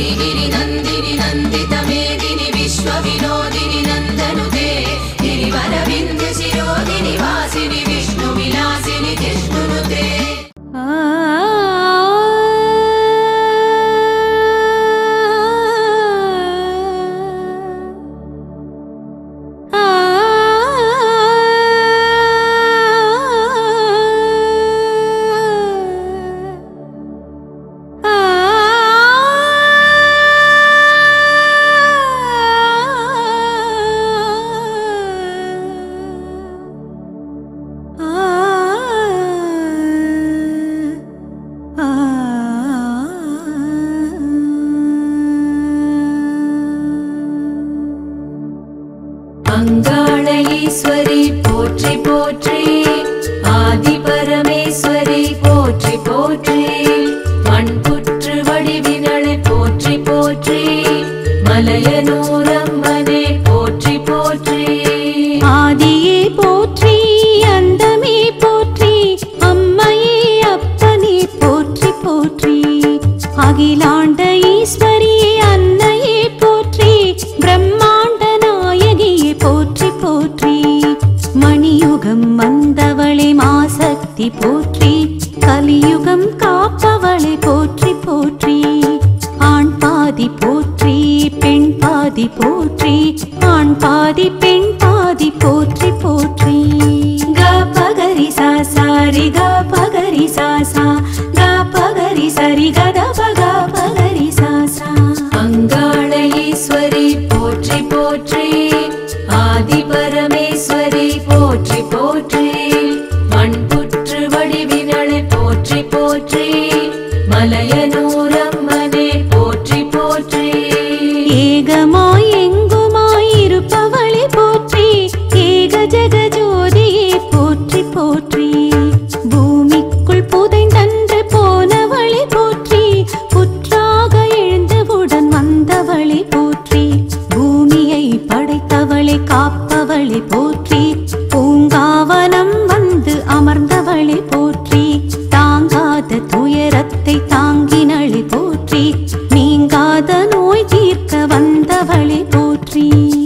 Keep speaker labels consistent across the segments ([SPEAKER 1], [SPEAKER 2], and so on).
[SPEAKER 1] गिरि नन्दिनि नन्दितमेदिनि विश्वविनोदिनि नन्दनुते गिरिवरविन्ध्य शिरोदिनि वासिनि विष्णुविलासिनि जिष्णुनुते அங்காள ஈஸ்வரி போற்றி போற்றி ஆதி பரமேஸ்வரி போற்றி போற்றி மண்புற்று வடிவினளை போற்றி போற்றி மலையனூரம்மனே போற்றி போற்றி
[SPEAKER 2] ஆதியே போற்றி அந்தமே போற்றி அம்மையே அப்பனே போற்றி போற்றி அகிலாண்ட ஈஸ்வரியே அன்னையே போற்றி பிரம்மாண்ட நாயகியே போற்றி போற்றி மணியுகம் வந்தவளே மாசக்தி போற்றி கலியுகம் காப்பவளே போற்றி போற்றி ஆண் பாதி போற்றி பெண் பாதி போற்றி ஆண் பாதி பெண் பாதி போற்றி போற்றி க பகரி சா சாரி க பகரி சா சா க பகரி சரி கத பக பகரி சா சா
[SPEAKER 1] அங்காள ஈஸ்வரி போற்றி போற்றி ஆதி பரமேஸ்வரி போற்றி போற்றி மண்புற்று வடிவினளை போற்றி போற்றி மலையனூரம்மனே போற்றி போற்றி
[SPEAKER 2] ஏகமாய் எங்குமாய் இருப்பவளே போற்றி ஏக ஜெக ஜோதியே போற்றி போற்றி பூமிக்குள் புதைந்தன்று போனவளே போற்றி புற்றாக எழுந்தவுடன் வந்தவளே போற்றி பூமியை படைத்தவளே காப்பவளே போற்றி பூங்காவனம் வந்து அமர்ந்தவளே போற்றி தாங்காத துயரத்தை தாங்கினளே போற்றி நீங்காத நோய் தீர்க்க வந்தவளே போற்றி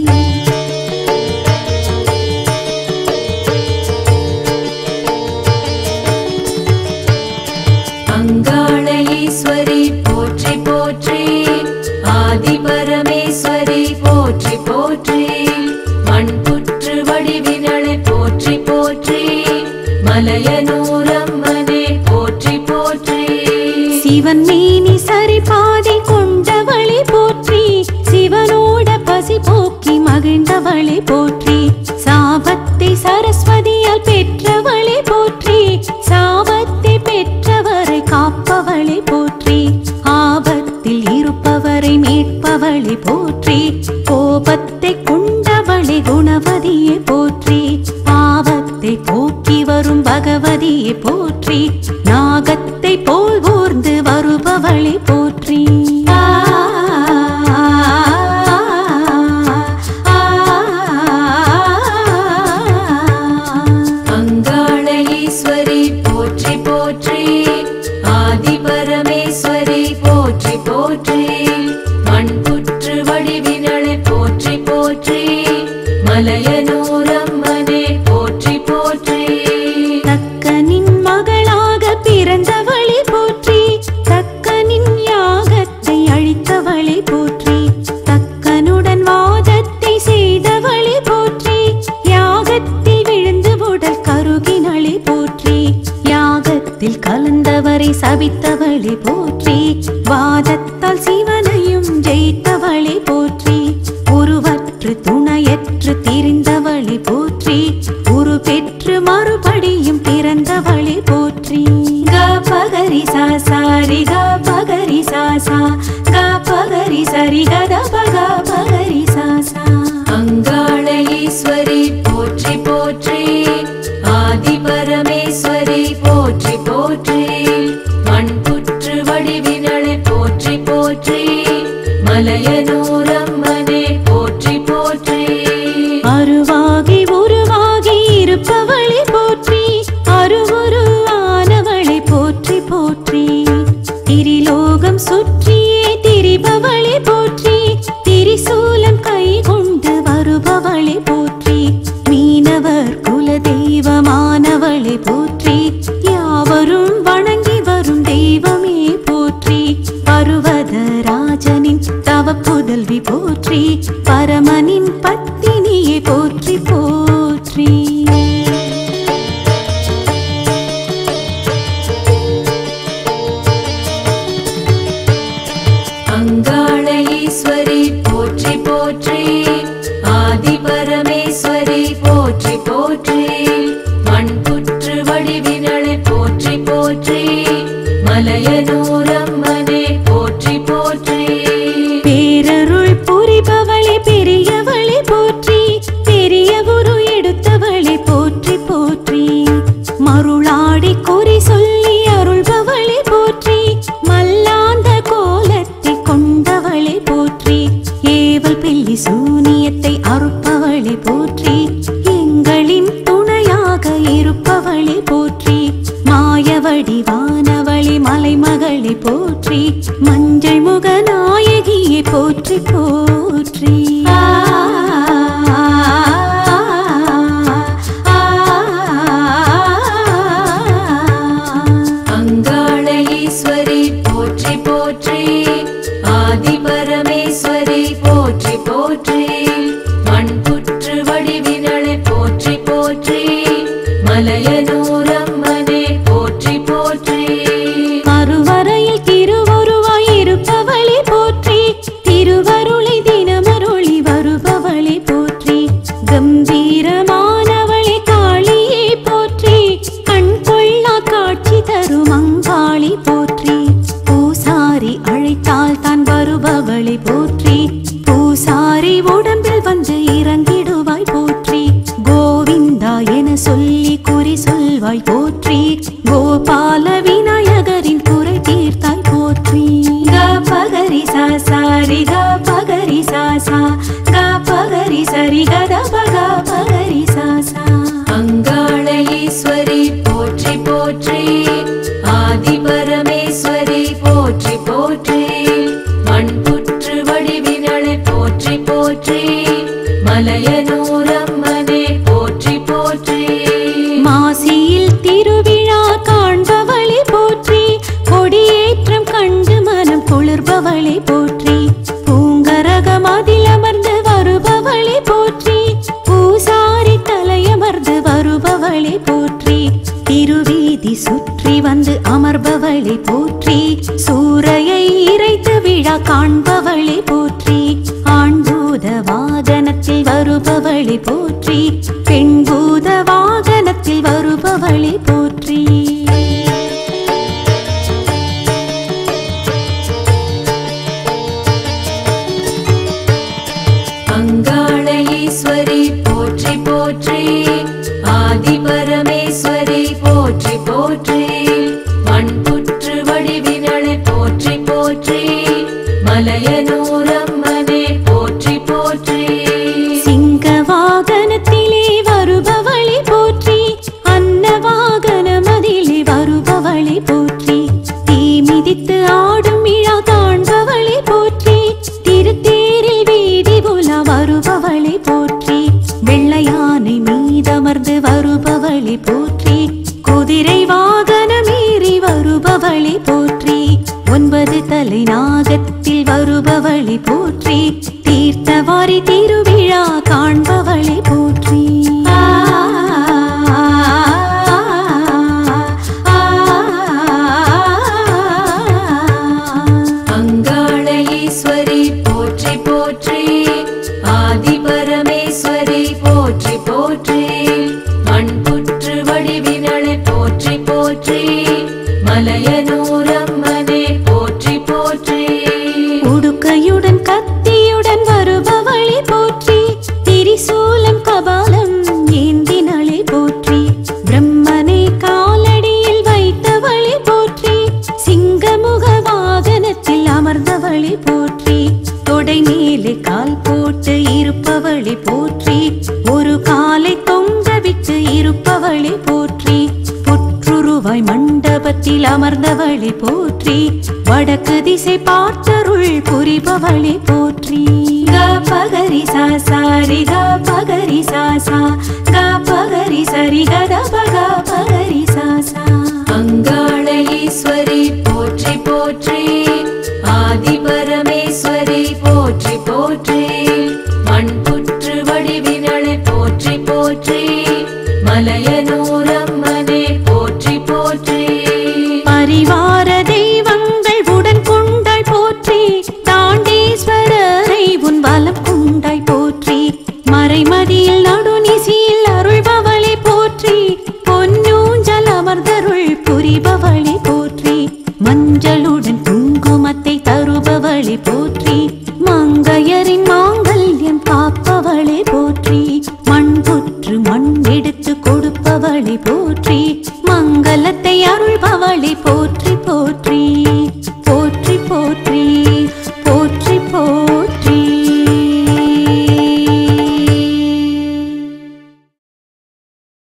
[SPEAKER 1] அங்காள ஈஸ்வரி போற்றி போற்றி ஆதி பரமேஸ்வரி போற்றி போற்றி மண்புற்று வடிவினளை போற்றி போற்றி மலையனூரம்மனே போற்றி போற்றி
[SPEAKER 2] சிவன் மேனி சரி பாதை கொண்டவளே போற்றி சிவனோட பசி போக்கி மகிழ்ந்தவளே போற்றி சாபத்தை சரஸ்வதியால் பெற்றவளே போற்றி சாபத்தை பெற்றவரை காப்பவளே போற்றி ஆபத்தில் இருப்பவரை மீட்பவளே போற்றி கோபத்தை கொண்டவளே குணவதியே போற்றி பாவத்தை போக்கி வரும் பகவதியே போற்றி நாகத்தை போல் ஊர்ந்து வருபவளே போற்றி ஆ, ஆ,
[SPEAKER 1] அங்காள ஈஸ்வரி போற்றி போற்றி ஆதி பரமேஸ்வரி போற்றி போற்றி மண்புற்று வடிவினளை போற்றி போற்றி மலையனூரம்மனே போற்றி போற்றி
[SPEAKER 2] தக்கனின் மகளாக பிறந்தவளே போற்றி தக்கனின் யாகத்தை அழித்தவளே போற்றி தக்கனுடன் வாதத்தை செய்தவளே போற்றி யாகத்தில் விழுந்து உடல் கருகினளே போற்றி யாகத்தில் கலந்தவரை சபித்தவளே போற்றி வாதத்தால் சிவனையும் ஜெயித்தவளே போற்றி உருவற்று துணையற்று திரிந்தவளே போற்றி உரு பெற்று மறுபடியும் பிறந்தவளே போற்றி க பகரி சா சாரி க பகரி சா சா க பகரி சரி கத பக பகரி சா சா
[SPEAKER 1] அங்காள ஈஸ்வரி போற்றி போற்றி ஆதி பரமேஸ்வரி போற்றி போற்றி மண்புற்று வடிவினளை போற்றி போற்றி மலையனூரம்மனே போற்றி போற்றி
[SPEAKER 2] அருவாகி உருவாகி இருப்பவளை போற்றி அருவுருவானவளை போற்றி போற்றி திரிலோகம் சுற்றியே திரிபவளை பரமனின் பத்தினியே போற்றி போற்றி
[SPEAKER 1] அங்காள ஈஸ்வரி போற்றி போற்றி ஆதி பரமேஸ்வரி போற்றி போற்றி மண்புற்று வடிவினளை போற்றி போற்றி மலையனூரம்மனே போற்றி போற்றி
[SPEAKER 2] பேரருள் புரிபவளே பெரியவளே போற்றி பெரிய குரு எடுத்தவளே போற்றி போற்றி மருளாடி குறி சொல்லி அருள்பவளே போற்றி மல்லாந்த கோலத்தை கொண்டவளே போற்றி ஏவல் பில்லி சூனியத்தை அறுப்பவளே போற்றி எங்களின் துணையாக இருப்பவளே போற்றி மாயவடி வானவளி மலைமகளே போற்றி மஞ்சள் முக நாயகியே போற்றி போற்றி ஆ, ஆ,
[SPEAKER 1] அங்காள ஈஸ்வரி போற்றி போற்றி ஆதி பரமேஸ்வரி போற்றி போற்றி மண்புற்று வடிவினளை போற்றி போற்றி மலையனூரம்மனே போற்றி போற்றி
[SPEAKER 2] மறுவரையில் திருவருவாய் இருப்பவளே போற்றி திருவருளை தினமருளி வருபவளே போற்றி கம்பீரமானவளே காளியே போற்றி கண் கொள்ளா காட்சி தரும் அங்காளி போற்றி பூசாரி அழைத்தால் தான் வருபவளே போற்றி பூசாரி உடம்பில் வந்து இறங்கிடுவாய் போற்றி கோவிந்தா என சொல்லி குறி சொல்வாய் போற்றி கோபால விநாயகரின் குறை தீர்த்தாய் போற்றி க பகரி சா சாரி க பகரி சா சா க பகரி சரி கத பக பகரி சா சா
[SPEAKER 1] அங்காள ஈஸ்வரி போற்றி போற்றி ஆதி பரமேஸ்வரி போற்றி போற்றி மண்புற்று வடிவினளை போற்றி போற்றி மலையனூரம்மனே போற்றி போற்றி
[SPEAKER 2] மாசியில் திருவிழா காண்பவளே போற்றி கொடியேற்றம் கண்டு மனம் குளிர்பவளே போற்றி பூங்கரகம் அதில் அமர்ந்து வருபவளே போற்றி பூசாரி தலையமர்ந்து வருபவளே போற்றி திருவீதி சுற்றி வந்து அமர்பவளே போற்றி சூரையை இறைத்து விழா காண்பவளே போற்றி ஆண்பூத வாகனத்தில் வருபவளே போற்றி பெண்பூத வாகனத்தில் வருபவளே போற்றி
[SPEAKER 1] அங்காள ஈஸ்வரி போற்றி போற்றி ஆதி பரமேஸ்வரி போற்றி போற்றி மண்புற்று வடிவினளை போற்றி போற்றி மலையனூரம்மனே போற்றி போற்றி
[SPEAKER 2] சிங்க வாகனத்திலே வருபவளே போற்றி அன்ன வாகனமதிலே வருபவளே போற்றி தீ மிதித்து ஆடும் விழா காண்பவளே போற்றி திருத்தேரில் வீதி உலா வருபவளே போற்றி வெள்ளையானை மீதமர்ந்து வருபவளே போற்றி குதிரை வாகனமேறி வருபவளே போற்றி ஒன்பது தலை நாகத்தில் வருபவளே போற்றி தீர்த்தவாரி திருவிழா காண்பவளே போற்றி ஆ, ஆ,
[SPEAKER 1] அங்காள ஈஸ்வரி போற்றி போற்றி ஆதி பரமேஸ்வரி போற்றி போற்றி மண்புற்று வடிவினளை போற்றி போற்றி மலையனூரம்மனே போற்றி போற்றி
[SPEAKER 2] உடுக்கையுடன் கத்தியுடன் வருபவளே போற்றி திரிசூலம் கபாலம் ஏந்தினளே போற்றி பிரம்மனை காலடியில் வைத்தவளே போற்றி சிங்கமுக வாகனத்தில் அமர்ந்தவளே போற்றி தொடை மேலே கால் போட்டு இருப்பவளே போற்றி ஒரு காலை தொங்க விட்டு இருப்பவளே போற்றி புற்றுருவாய் மண்டபத்தில் அமர்ந்தவளே போற்றி வடக்கு திசை பார்த்தருள் புரிபவளே போற்றி க பகரி சா சாரி க பகரி சா சா க பகரி சரி கத பக பகரி